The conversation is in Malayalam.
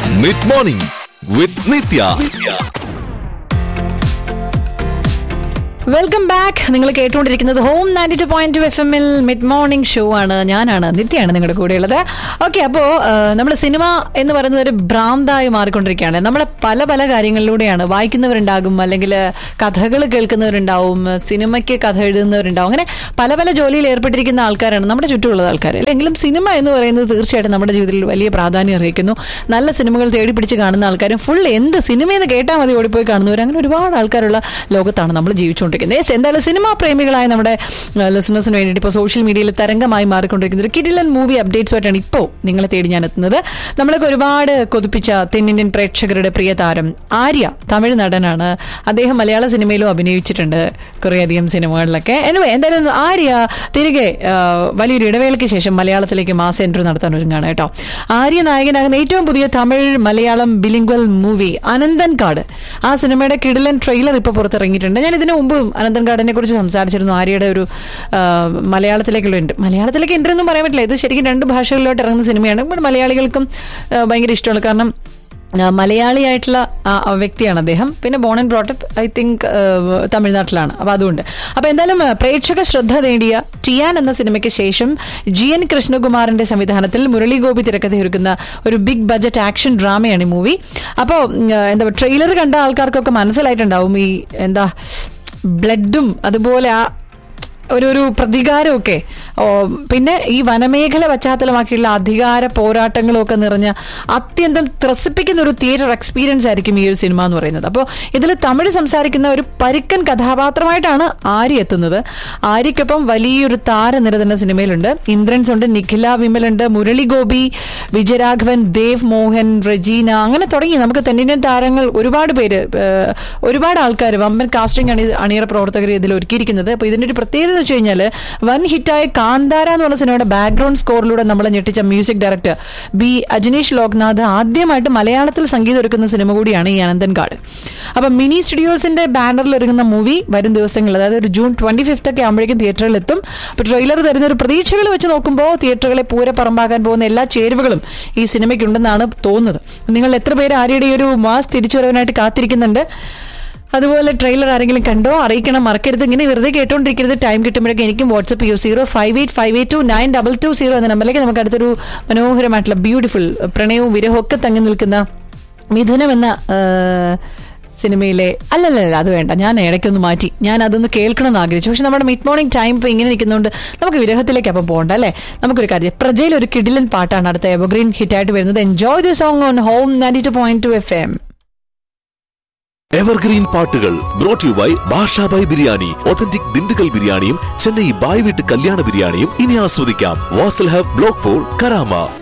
mid morning with Nithya welcome back നിങ്ങൾ കേട്ടുകൊണ്ടിരിക്കുന്നത് home ninety two point two F എമ്മിൽ മിഡ് മോർണിംഗ് ഷോ ആണ് ഞാനാണ് നിത്യയാണ് നിങ്ങളുടെ കൂടെയുള്ളത് ഓക്കെ അപ്പോൾ നമ്മൾ സിനിമ എന്ന് പറയുന്നത് ഒരു ഭ്രാന്തായി മാറിക്കൊണ്ടിരിക്കുകയാണ് നമ്മൾ പല പല കാര്യങ്ങളിലൂടെയാണ് വായിക്കുന്നവരുണ്ടാകും അല്ലെങ്കിൽ കഥകൾ കേൾക്കുന്നവരുണ്ടാവും സിനിമയ്ക്ക് കഥ എഴുതുന്നവരുണ്ടാവും അങ്ങനെ പല പല ജോലിയിൽ ഏർപ്പെട്ടിരിക്കുന്ന ആൾക്കാരാണ് നമ്മുടെ ചുറ്റുമുള്ള ആൾക്കാർ എങ്കിലും സിനിമ എന്ന് പറയുന്നത് തീർച്ചയായിട്ടും നമ്മുടെ ജീവിതത്തിൽ വലിയ പ്രാധാന്യം അറിയിക്കുന്നു നല്ല സിനിമകൾ തേടി പിടിച്ച് കാണുന്ന ആൾക്കാരും ഫുൾ എന്ത് സിനിമയെന്ന് കേട്ടാൽ മതി ഓടിപ്പോയി കാണുന്നവർ അങ്ങനെ ഒരുപാട് ആൾക്കാരുള്ള ലോകത്താണ് നമ്മൾ ജീവിച്ചുകൊണ്ടിരിക്കുന്നത് യെസ് എന്തായാലും സിനിമാ പ്രേമികളായ നമ്മുടെ ലിസണേഴ്സിന് വേണ്ടിയിട്ട് ഇപ്പോൾ സോഷ്യൽ മീഡിയയിൽ തരംഗമായി മാറിക്കൊണ്ടിരിക്കുന്ന ഒരു കിടിലൻ മൂവി അപ്ഡേറ്റ്സുമായിട്ടാണ് ഇപ്പോൾ നിങ്ങളെ തേടി ഞാൻ എത്തുന്നത് നമ്മളൊക്കെ ഒരുപാട് കൊതിപ്പിച്ച തെന്നിന്ത്യൻ പ്രേക്ഷകരുടെ പ്രിയ താരം ആര്യ തമിഴ് നടനാണ് അദ്ദേഹം മലയാള സിനിമയിലും അഭിനയിച്ചിട്ടുണ്ട് കുറേയധികം സിനിമകളിലൊക്കെ എനിവേ എന്തായാലും ആര്യ തിരികെ ആ, വലിയൊരു ഇടവേളയ്ക്ക് ശേഷം മലയാളത്തിലേക്ക് മാസ് എൻട്രി നടത്താൻ ഒരുങ്ങാണ് കേട്ടോ ആര്യ നായകനാകുന്ന ഏറ്റവും പുതിയ തമിഴ് മലയാളം ബിലിംഗ്വൽ മൂവി അനന്തൻ കാട് ആ സിനിമയുടെ കിടിലൻ ട്രെയിലർ ഇപ്പോൾ പുറത്തിറങ്ങിയിട്ടുണ്ട് ഞാൻ ഇതിനു മുമ്പ് അനന്തൻ കാടിനെ കുറിച്ച് സംസാരിച്ചിരുന്നു ആര്യയുടെ ഒരു ആ, മലയാളത്തിലേക്കുള്ള ഉണ്ട് മലയാളത്തിലേക്ക് എൻട്രി ഒന്നും പറയാൻ പറ്റില്ല ഇത് ശരിക്കും രണ്ട് ഭാഷകളിലോട്ട് ഇറങ്ങുന്ന സിനിമയാണ് ഇവിടെ മലയാളികൾക്കും ആ, ഭയങ്കര ഇഷ്ടമുള്ള കാരണം ആ, മലയാളിയായിട്ടുള്ള ആ, ആ വ്യക്തിയാണ് അദ്ദേഹം പിന്നെ born and brought up I think തമിഴ്നാട്ടിലാണ് അപ്പോൾ അതുകൊണ്ട് അപ്പോൾ എന്തായാലും ആ, പ്രേക്ഷക ശ്രദ്ധ നേടിയ ടിയാൻ എന്ന സിനിമയ്ക്ക് ശേഷം ജി എൻ കൃഷ്ണകുമാറിന്റെ സംവിധാനത്തിൽ മുരളി ഗോപി തിരക്കഥയൊരുക്കുന്ന ഒരു ബിഗ് ബഡ്ജറ്റ് ആക്ഷൻ ഡ്രാമയാണ് ഈ മൂവി അപ്പോൾ എന്താ ട്രെയിലർ കണ്ട ആൾക്കാർക്കൊക്കെ മനസ്സിലായിട്ടുണ്ടാവും ഈ എന്താ ബ്ലഡും അതുപോലെ ആ ഒരു ഒരു പ്രതികാരമൊക്കെ ഓ, പിന്നെ ഈ വനമേഖല പശ്ചാത്തലമാക്കിയുള്ള അധികാര പോരാട്ടങ്ങളും ഒക്കെ നിറഞ്ഞ അത്യന്തം ത്രസിപ്പിക്കുന്ന ഒരു തിയേറ്റർ എക്സ്പീരിയൻസ് ആയിരിക്കും ഈ ഒരു സിനിമ എന്ന് പറയുന്നത് അപ്പോൾ ഇതിൽ തമിഴ് സംസാരിക്കുന്ന ഒരു പരുക്കൻ കഥാപാത്രമായിട്ടാണ് ആര്യ എത്തുന്നത് ആര്യയ്ക്കൊപ്പം വലിയൊരു താരനിര തന്നെ സിനിമയിലുണ്ട് ഇന്ദ്രൻസ് ഉണ്ട് നിഖില വിമലുണ്ട് മുരളി ഗോപി വിജയരാഘവൻ ദേവ് മോഹൻ റജീന അങ്ങനെ തുടങ്ങി നമുക്ക് തെന്നിന്ത്യൻ താരങ്ങൾ ഒരുപാട് പേര് ഏഹ്, ഒരുപാട് ആൾക്കാർ വമ്പൻ കാസ്റ്റിംഗ് അണി അണിയറ പ്രവർത്തകർ ഇതിൽ ഒരുക്കിയിരിക്കുന്നത് അപ്പോൾ ഇതിന്റെ ഒരു പ്രത്യേകത എന്ന് വെച്ച് കഴിഞ്ഞാൽ വൻ ഹിറ്റായ കാന്താര എന്ന് പറഞ്ഞ സിനിമയുടെ ബാക്ക്ഗ്രൗണ്ട് സ്കോറിലൂടെ നമ്മളെ ഞെട്ടിച്ച music director B Ajaneesh Loknath ആദ്യമായിട്ട് മലയാളത്തിൽ സംഗീതം ഒരുക്കുന്ന സിനിമ കൂടിയാണ് ഈ അനന്തൻ കാട് അപ്പൊ മിനി സ്റ്റുഡിയോസിന്റെ ബാനറിൽ ഒരുങ്ങുന്ന മൂവി വരും ദിവസങ്ങളിൽ അതായത് ഒരു ജൂൺ ട്വന്റി ഫിഫ്ത്ത് ഒക്കെ ആകുമ്പോഴേക്കും തിയേറ്ററിൽ എത്തും അപ്പൊ ട്രെയിലർ തരുന്ന ഒരു പ്രതീക്ഷകൾ വെച്ച് നോക്കുമ്പോൾ തിയേറ്ററുകളെ പൂരപ്പറമ്പാക്കാൻ പോകുന്ന എല്ലാ ചേരുവകളും ഈ സിനിമയ്ക്കുണ്ടെന്നാണ് തോന്നുന്നത് നിങ്ങൾ എത്ര പേര് ആര്യയുടെ ഈ ഒരു മാസ് തിരിച്ചുവരവിനായിട്ട് കാത്തിരിക്കുന്നുണ്ട് അതുപോലെ ട്രെയിലർ ആരെങ്കിലും കണ്ടോ അറിയിക്കണം മറക്കരുത് ഇങ്ങനെ വെറുതെ കേട്ടോണ്ടിരിക്കരുത് ടൈം കിട്ടുമ്പോഴേക്കും എനിക്കും വാട്സപ്പ് ചെയ്യൂ zero five eight five eight two nine double two zero എന്ന നമ്പറിലേക്ക് നമുക്ക് അടുത്തൊരു മനോഹരമായിട്ടുള്ള ബ്യൂട്ടിഫുൾ പ്രണയവും വിരഹവും ഒക്കെ തങ്ങി നിൽക്കുന്ന മിഥുനം എന്ന ആ, സിനിമയിലെ അല്ലല്ലല്ല അത് വേണ്ട ഞാൻ ഇടയ്ക്കൊന്ന് മാറ്റി ഞാൻ അതൊന്ന് കേൾക്കണമെന്ന് ആഗ്രഹിച്ചു പക്ഷെ നമ്മുടെ മിഡ് മോർണിംഗ് ടൈം ഇപ്പോൾ ഇങ്ങനെ നിൽക്കുന്നതുകൊണ്ട് നമുക്ക് വിരഹത്തിലേക്ക് അപ്പം പോകണ്ട അല്ലേ നമുക്കൊരു കാര്യം പ്രജയിൽ ഒരു കിഡിലൻ പാട്ടാണ് അടുത്ത എവർഗ്രീൻ ഹിറ്റായിട്ട് വരുന്നത് enjoy the song on home ninety two point two F M evergreen പാട്ടുകൾ brought you by Bashabhai biryani authentic Dindigul ബിരിയാണിയും ചെന്നൈ ബായ് വീട്ട് കല്യാണ ബിരിയാണിയും ഇനി ആസ്വദിക്കാം Wasl hub block four Karama